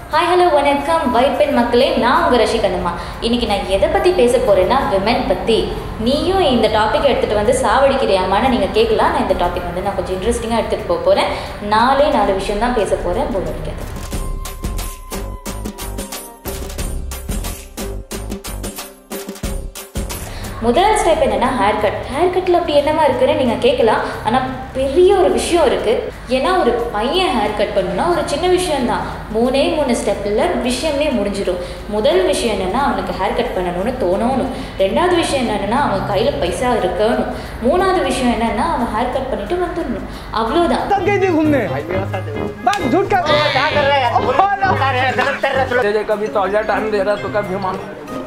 hi hello வணக்கம் வைப்பெண் மக்களே நான் உங்கள் ரஷி கண்ணம்மா இன்னைக்கு நான் எதை பற்றி பேச போகிறேன்னா விமன் பற்றி நீயும் இந்த டாபிக் எடுத்துகிட்டு வந்து சாவடிக்கிறியாமான்னு நீங்கள் கேட்கலாம் நான் இந்த டாபிக் வந்து நான் கொஞ்சம் இன்ட்ரெஸ்டிங்காக எடுத்துகிட்டு போக போகிறேன் நாலே நாலு விஷயம் தான் பேச போகிறேன் போர் அடிக்காது முதல் ஸ்டெப் என்னன்னா ஹேர் கட் ஹேர் கட்டில் அப்படி என்னமா இருக்குன்னு நீங்கள் கேட்கலாம் ஆனால் பெரிய ஒரு விஷயம் இருக்குது ஏன்னா ஒரு பையன் ஹேர் கட் பண்ணணும்னா ஒரு சின்ன விஷயம்தான் மூணே மூணு ஸ்டெப்பில் விஷயமே முடிஞ்சிடும் முதல் விஷயம் என்னென்னா அவனுக்கு ஹேர் கட் பண்ணணும்னு தோணணும் ரெண்டாவது விஷயம் என்னென்னா அவன் கையில் பைசா இருக்கணும் மூணாவது விஷயம் என்னென்னா அவன் ஹேர் கட் பண்ணிட்டு வந்துடணும் அவ்வளோதான் तब गई थी घूमने बात झूठ का तेरे कभी तौलिया टाइम दे रहा तो कभी मान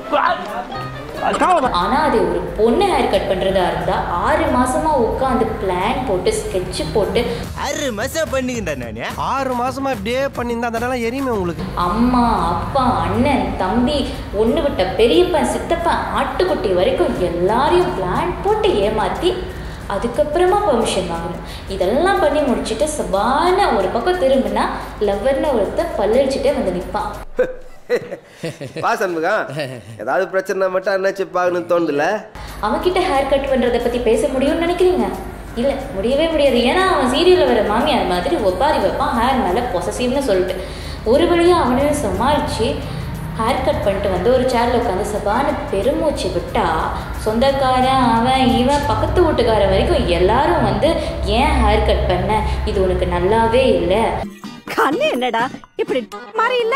ஆனால் அது ஒரு பொண்ணு ஹேர் கட் பண்ணுறதா இருந்தால் ஆறு மாசமாக உட்காந்து பிளான் போட்டு ஸ்கெட்ச் போட்டு ஆறு மாசம் பண்ணிக்கிட்டேன் நானு ஆறு மாசமா இப்படியே பண்ணியிருந்தா அதனால எரியுமே உங்களுக்கு அம்மா அப்பா அண்ணன் தம்பி ஒன்று விட்ட பெரியப்பன் சித்தப்பன் ஆட்டுக்குட்டி வரைக்கும் எல்லாரையும் பிளான் போட்டு ஏமாற்றி அதுக்கப்புறமா பெர்மிஷன் வாங்கணும் இதெல்லாம் பண்ணி முடிச்சுட்டு சபான ஒரு பக்கம் திரும்பினா லவ்வர்னு ஒருத்தன் பல்லடிச்சுட்டே வந்து நிற்பான் வா சண்முகம் ஏதாவது பிரச்சனை மட்டும் என்னாச்சு பார்க்கணும்னு தோணுதுல அவன்கிட்ட ஹேர் கட் பண்ணுறதை பற்றி பேச முடியும்னு நினைக்கிறீங்க இல்லை முடியவே முடியாது ஏன்னா அவன் சீரியலில் வர மாமியார் மாதிரி ஒப்பாரி வைப்பான் ஹேர் மேலே பொசசிவ்னு சொல்லிட்டு ஒரு வழியாக அவனையும் சமாளித்து ஹேர் கட் பண்ணிட்டு வந்து ஒரு சேரில் உட்காந்து சபான பெருமூச்சு விட்டா சொந்தக்காரன் அவன் இவன் பக்கத்து வீட்டுக்காரன் வரைக்கும் எல்லாரும் வந்து ஏன் ஹேர் கட் பண்ண இது உனக்கு நல்லாவே இல்லை கண்ணு என்னடா இப்படி மாதிரி இல்ல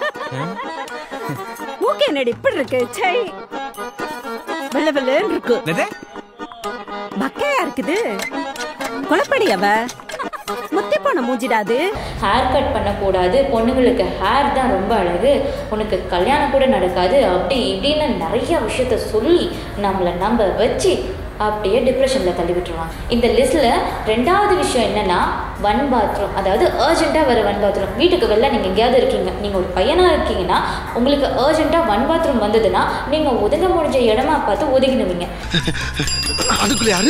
மூக்கு என்னடி இப்படி இருக்கு சை வெள்ள வெள்ளன்னு இருக்கு பக்கையா இருக்குது குழப்படி அவ முத்தி போன மூஞ்சிடாது ஹேர் கட் பண்ணக்கூடாது பொண்ணுங்களுக்கு ஹேர் தான் ரொம்ப அழகு உனக்கு கல்யாணம் கூட நடக்காது அப்படி இப்படின்னு நிறைய விஷயத்த சொல்லி நம்மளை நம்ப வச்சு அப்படியே டிப்ரெஷனில் தள்ளி விட்டுருவாங்க இந்த லிஸ்ட்டில் ரெண்டாவது விஷயம் என்னன்னா ஒன் பாத்ரூம் அதாவது அர்ஜென்ட்டாக வர ஒன் பாத்ரூம் வீட்டுக்கு வெளில நீங்கள் எங்கேயாவது இருக்கீங்க நீங்கள் ஒரு பையனாக இருக்கீங்கன்னா உங்களுக்கு அர்ஜென்ட்டாக ஒன் பாத்ரூம் வந்ததுன்னா நீங்கள் ஒதுங்க முடிஞ்ச இடமா பார்த்து ஒதுங்கிடுவீங்க அதுக்குள்ள யாரு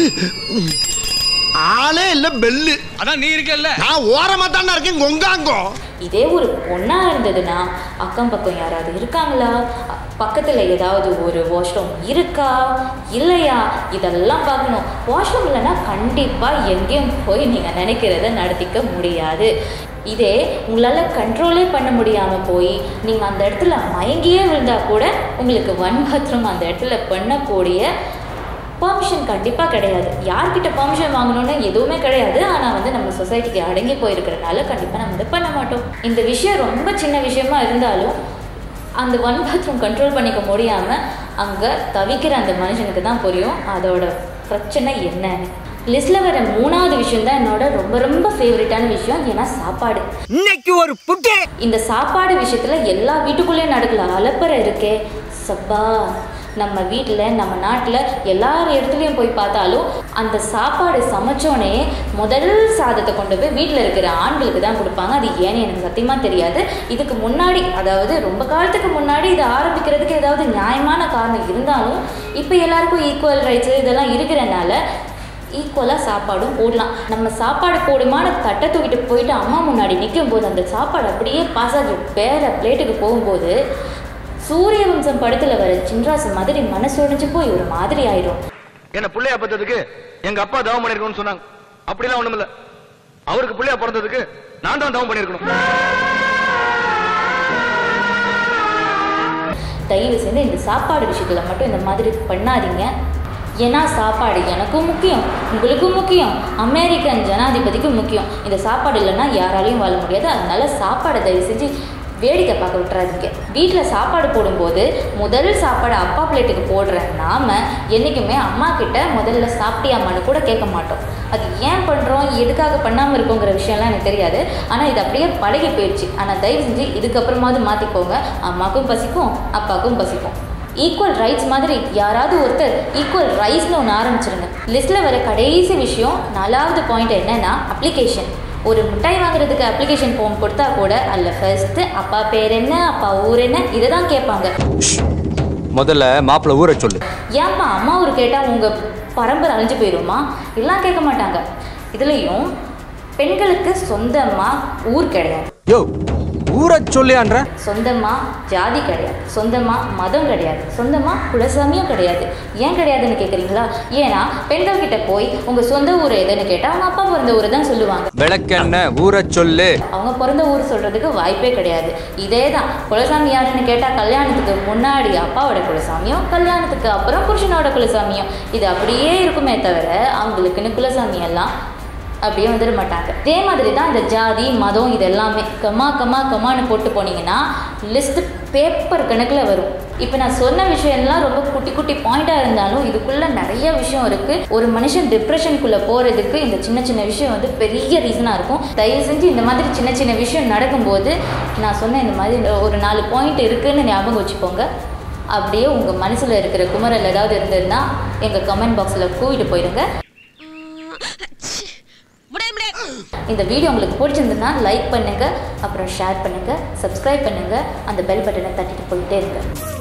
ஆளே இல்ல பெல்லு அதான் நீ இருக்கல்ல நான் ஓரமா தானே இருக்கேன் கொங்காங்கோ இதே ஒரு பொண்ணாக இருந்ததுன்னா அக்கம் பக்கம் யாராவது இருக்காங்களா பக்கத்தில் ஏதாவது ஒரு வாஷ்ரூம் இருக்கா இல்லையா இதெல்லாம் பார்க்கணும் வாஷ்ரூம் இல்லைன்னா கண்டிப்பாக எங்கேயும் போய் நீங்கள் நினைக்கிறத நடத்திக்க முடியாது இதே உங்களால் கண்ட்ரோலே பண்ண முடியாமல் போய் நீங்கள் அந்த இடத்துல மயங்கியே விழுந்தால் கூட உங்களுக்கு ஒன் பாத்ரூம் அந்த இடத்துல பண்ணக்கூடிய பெர்மிஷன் கண்டிப்பாக கிடையாது யார்கிட்ட பெர்மிஷன் வாங்கணும்னு எதுவுமே கிடையாது ஆனால் வந்து நம்ம சொசைட்டிக்கு அடங்கி போயிருக்கிறனால கண்டிப்பாக நம்ம இது பண்ண மாட்டோம் இந்த விஷயம் ரொம்ப சின்ன விஷயமா இருந்தாலும் அந்த ஒன் பாத்ரூம் கண்ட்ரோல் பண்ணிக்க முடியாமல் அங்கே தவிக்கிற அந்த மனுஷனுக்கு தான் புரியும் அதோட பிரச்சனை என்னன்னு லிஸ்ட்டில் வர மூணாவது விஷயம் தான் என்னோட ரொம்ப ரொம்ப ஃபேவரட்டான விஷயம் ஏன்னா சாப்பாடு இன்னைக்கு ஒரு புட்டே இந்த சாப்பாடு விஷயத்தில் எல்லா வீட்டுக்குள்ளேயும் நடக்கல அலப்பறை இருக்கே சப்பா நம்ம வீட்டில் நம்ம நாட்டில் எல்லார் இடத்துலையும் போய் பார்த்தாலும் அந்த சாப்பாடு சமைச்சோடனே முதல் சாதத்தை கொண்டு போய் வீட்டில் இருக்கிற ஆண்களுக்கு தான் கொடுப்பாங்க அது ஏன்னு எனக்கு சத்தியமாக தெரியாது இதுக்கு முன்னாடி அதாவது ரொம்ப காலத்துக்கு முன்னாடி இது ஆரம்பிக்கிறதுக்கு ஏதாவது நியாயமான காரணம் இருந்தாலும் இப்போ எல்லாருக்கும் ஈக்குவல் ரைட்ஸு இதெல்லாம் இருக்கிறனால ஈக்குவலாக சாப்பாடும் போடலாம் நம்ம சாப்பாடு போடுமான தட்டை தூக்கிட்டு போயிட்டு அம்மா முன்னாடி நிற்கும் போது அந்த சாப்பாடு அப்படியே பாஸ் ஆகி வேற பிளேட்டுக்கு போகும்போது சூரிய வம்சம் படத்தில் வர சின்ராசு மாதிரி மனசு உடைஞ்சு போய் ஒரு மாதிரி ஆயிரும் என்ன பிள்ளையா பத்ததுக்கு எங்க அப்பா தவம் பண்ணிருக்கணும்னு சொன்னாங்க அப்படிலாம் ஒண்ணும் இல்ல அவருக்கு பிள்ளையா பிறந்ததுக்கு நான் தான் தவம் பண்ணிருக்கணும் தயவு செஞ்சு இந்த சாப்பாடு விஷயத்துல மட்டும் இந்த மாதிரி பண்ணாதீங்க ஏன்னா சாப்பாடு எனக்கும் முக்கியம் உங்களுக்கும் முக்கியம் அமெரிக்கன் ஜனாதிபதிக்கும் முக்கியம் இந்த சாப்பாடு இல்லைன்னா யாராலையும் வாழ முடியாது அதனால சாப்பாடை தயவு செஞ்சு வேடிக்கை பார்க்க விட்டுறாதீங்க வீட்டில் சாப்பாடு போடும்போது முதல் சாப்பாடு அப்பா பிளேட்டுக்கு போடுற நாம என்றைக்குமே அம்மா கிட்ட முதல்ல சாப்பிட்டியாமான்னு கூட கேட்க மாட்டோம் அது ஏன் பண்ணுறோம் எதுக்காக பண்ணாமல் இருக்கோங்கிற விஷயம்லாம் எனக்கு தெரியாது ஆனால் இது அப்படியே பழகி போயிடுச்சு ஆனால் தயவு செஞ்சு இதுக்கப்புறமாவது மாற்றிக்கோங்க அம்மாக்கும் பசிக்கும் அப்பாவுக்கும் பசிக்கும் ஈக்குவல் ரைட்ஸ் மாதிரி யாராவது ஒருத்தர் ஈக்குவல் ரைட்ஸ்னு ஒன்று ஆரம்பிச்சிருங்க லிஸ்ட்டில் வர கடைசி விஷயம் நாலாவது பாயிண்ட் என்னன்னா அப்ளிகேஷன் ஒரு மிட்டாய் வாங்குறதுக்கு அப்ளிகேஷன் ஃபார்ம் கொடுத்தா கூட அதில் ஃபர்ஸ்ட்டு அப்பா பேர் என்ன அப்பா ஊர் என்ன இதை தான் கேட்பாங்க முதல்ல மாப்பிள்ளை ஊரை சொல்லு ஏன்ப்பா அம்மா ஊர் கேட்டால் உங்கள் பரம்பரை அழிஞ்சு போயிடுமா எல்லாம் கேட்க மாட்டாங்க இதுலேயும் பெண்களுக்கு சொந்தமாக ஊர் கிடையாது யோ ஊரை சொல்லியான்ற சொந்தமா ஜாதி கிடையாது சொந்தமா மதம் கிடையாது சொந்தமா குலசாமியும் கிடையாது ஏன் கிடையாதுன்னு கேட்குறீங்களா ஏன்னா பெண்கள் கிட்ட போய் உங்க சொந்த ஊர் எதுன்னு கேட்டா அவங்க அப்பா பிறந்த ஊரை தான் சொல்லுவாங்க விளக்கெண்ண ஊரை சொல்லு அவங்க பிறந்த ஊர் சொல்றதுக்கு வாய்ப்பே கிடையாது இதே தான் குலசாமி யாருன்னு கேட்டால் கல்யாணத்துக்கு முன்னாடி அப்பாவோட குலசாமியும் கல்யாணத்துக்கு அப்புறம் புருஷனோட குலசாமியும் இது அப்படியே இருக்குமே தவிர அவங்களுக்குன்னு குலசாமி எல்லாம் அப்படியே வந்துட மாட்டாங்க இதே மாதிரி தான் இந்த ஜாதி மதம் இது எல்லாமே கம்மா கம்மா கம்மான்னு போட்டு போனீங்கன்னா லிஸ்ட் பேப்பர் கணக்கில் வரும் இப்போ நான் சொன்ன விஷயம்லாம் ரொம்ப குட்டி குட்டி பாயிண்டாக இருந்தாலும் இதுக்குள்ளே நிறைய விஷயம் இருக்குது ஒரு மனுஷன் டிப்ரெஷனுக்குள்ளே போகிறதுக்கு இந்த சின்ன சின்ன விஷயம் வந்து பெரிய ரீசனாக இருக்கும் தயவு செஞ்சு இந்த மாதிரி சின்ன சின்ன விஷயம் நடக்கும்போது நான் சொன்ன இந்த மாதிரி ஒரு நாலு பாயிண்ட் இருக்குன்னு ஞாபகம் வச்சுக்கோங்க அப்படியே உங்கள் மனசில் இருக்கிற குமரல் ஏதாவது இருந்ததுன்னா எங்கள் கமெண்ட் பாக்ஸில் கூவிட்டு போயிடுங்க இந்த வீடியோ உங்களுக்கு பிடிச்சிருந்ததுன்னா லைக் பண்ணுங்கள் அப்புறம் ஷேர் பண்ணுங்கள் சப்ஸ்கிரைப் பண்ணுங்கள் அந்த பெல் பட்டனை தட்டிட்டு போயிட்டே இருங்க